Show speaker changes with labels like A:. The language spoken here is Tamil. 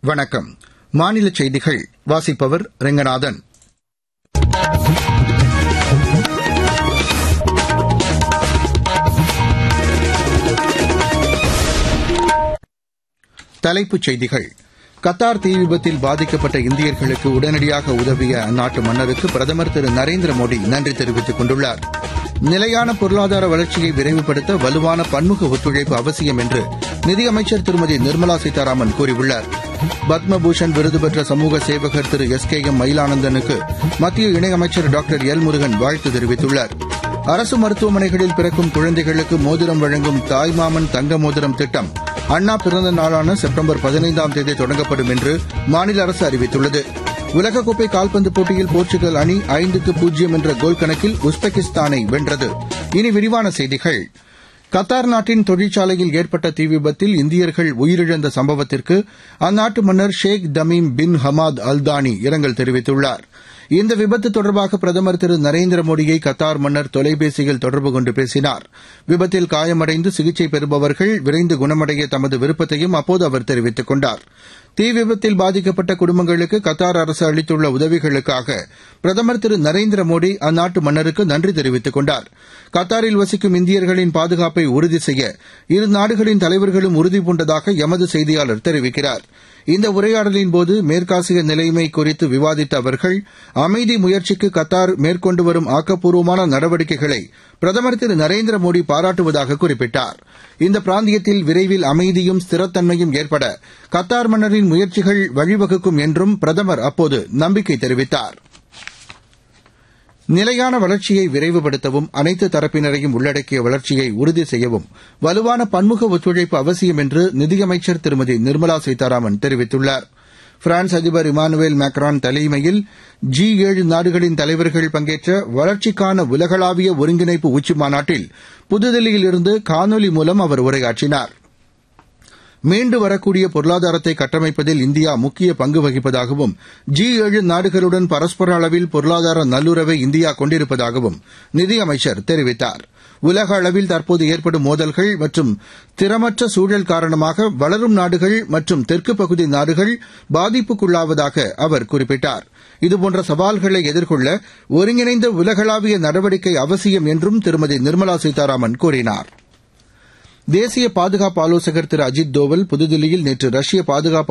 A: வணக்கம் மாநில செய்திகள் வாசிப்பவர் ரெங்கநாதன் தலைப்புச் செய்திகள் கத்தார் தீ விபத்தில் பாதிக்கப்பட்ட இந்தியர்களுக்கு உடனடியாக உதவிய அந்நாட்டு மன்னருக்கு பிரதமர் திரு நரேந்திர மோடி நன்றி தெரிவித்துக் கொண்டுள்ளார் நிலையான பொருளாதார வளர்ச்சியை விரைவுபடுத்த வலுவான பன்முக ஒத்துழைப்பு அவசியம் என்று நிதியமைச்சர் திருமதி நிர்மலா சீதாராமன் கூறியுள்ளார் பத்மபூஷன் விருது பெற்ற சமூக சேவகர் திரு எஸ் கே எம் மயிலானந்தனுக்கு மத்திய இணையமைச்சர் டாக்டர் எல் முருகன் வாழ்த்து தெரிவித்துள்ளார் அரசு மருத்துவமனைகளில் பிறக்கும் குழந்தைகளுக்கு மோதிரம் வழங்கும் தாய்மாமன் தங்க மோதிரம் திட்டம் அண்ணா பிறந்த நாளான செப்டம்பர் பதினைந்தாம் தேதி தொடங்கப்படும் என்று மாநில அரசு அறிவித்துள்ளது உலகக்கோப்பை கால்பந்து போட்டியில் போர்ச்சுகல் அணி ஐந்துக்கு பூஜ்ஜியம் என்ற கோல் கணக்கில் உஸ்பெகிஸ்தானை வென்றது இனி விரிவான செய்திகள் கத்தார் நாட்டின் தொழிற்சாலையில் ஏற்பட்ட தீ விபத்தில் இந்தியர்கள் உயிரிழந்த சம்பவத்திற்கு அந்நாட்டு மன்னர் Sheikh Tamim bin Hamad Al Thani இரங்கல் தெரிவித்துள்ளார் இந்த விபத்து தொடர்பாக பிரதமர் திரு நரேந்திர மோடியை கத்தார் மன்னர் தொலைபேசியில் தொடர்பு கொண்டு பேசினார் விபத்தில் காயமடைந்து சிகிச்சை பெறுபவர்கள் விரைந்து குணமடைய தமது விருப்பத்தையும் அப்போது அவர் தெரிவித்துக் கொண்டார் தீ விபத்தில் பாதிக்கப்பட்ட குடும்பங்களுக்கு கத்தார் அரசு அளித்துள்ள உதவிகளுக்காக பிரதமர் திரு நரேந்திர மோடி அந்நாட்டு மன்னருக்கு நன்றி தெரிவித்துக் கொண்டார் கத்தாரில் வசிக்கும் இந்தியர்களின் பாதுகாப்பை உறுதி செய்ய இரு நாடுகளின் தலைவர்களும் உறுதிபூண்டதாக எமது செய்தியாளர் தெரிவிக்கிறார் இந்த உரையாடலின்போது மேற்காசிய நிலைமை குறித்து விவாதித்த அவர்கள் அமைதி முயற்சிக்கு கத்தார் மேற்கொண்டு வரும் ஆக்கப்பூர்வமான நடவடிக்கைகளை பிரதமர் திரு நரேந்திர மோடி பாராட்டுவதாக குறிப்பிட்டார் இந்த பிராந்தியத்தில் விரைவில் அமைதியும் ஸ்திரத்தன்மையும் ஏற்பட கத்தார் மன்னரின் முயற்சிகள் வழிவகுக்கும் என்றும் பிரதமர் அப்போது நம்பிக்கை தெரிவித்தார் நிலையான வளர்ச்சியை விரைவுபடுத்தவும் அனைத்து தரப்பினரையும் உள்ளடக்கிய வளர்ச்சியை உறுதி செய்யவும் வலுவான பன்முக ஒத்துழைப்பு அவசியம் என்று நிதியமைச்சர் திருமதி நிர்மலா சீதாராமன் தெரிவித்துள்ளார் பிரான்ஸ் அதிபர் இமானுவேல் மேக்ரான் தலைமையில் ஜி ஏழு நாடுகளின் தலைவர்கள் பங்கேற்ற வளர்ச்சிக்கான உலகளாவிய ஒருங்கிணைப்பு உச்சிமாநாட்டில் புதுதில்லியில் இருந்து காணொலி மூலம் அவர் உரையாற்றினார் மீண்டு வரக்கூடிய பொருளாதாரத்தை கட்டமைப்பதில் இந்தியா முக்கிய பங்கு வகிப்பதாகவும் ஜி ஏழு நாடுகளுடன் பரஸ்பர அளவில் பொருளாதார நல்லுறவை இந்தியா கொண்டிருப்பதாகவும் நிதியமைச்சர் தெரிவித்தார் உலக அளவில் தற்போது ஏற்படும் மோதல்கள் மற்றும் திறமற்ற சூழல் காரணமாக வளரும் நாடுகள் மற்றும் தெற்கு பகுதி நாடுகள் பாதிப்புக்குள்ளாவதாக அவர் குறிப்பிட்டார் இதுபோன்ற சவால்களை எதிர்கொள்ள ஒருங்கிணைந்த உலகளாவிய நடவடிக்கை அவசியம் என்றும் திருமதி நிர்மலா சீதாராமன் கூறினாா் தேசிய பாதுகாப்பு ஆலோசகர் திரு அஜித் தோவல் புதுதில்லியில் நேற்று ரஷ்ய பாதுகாப்பு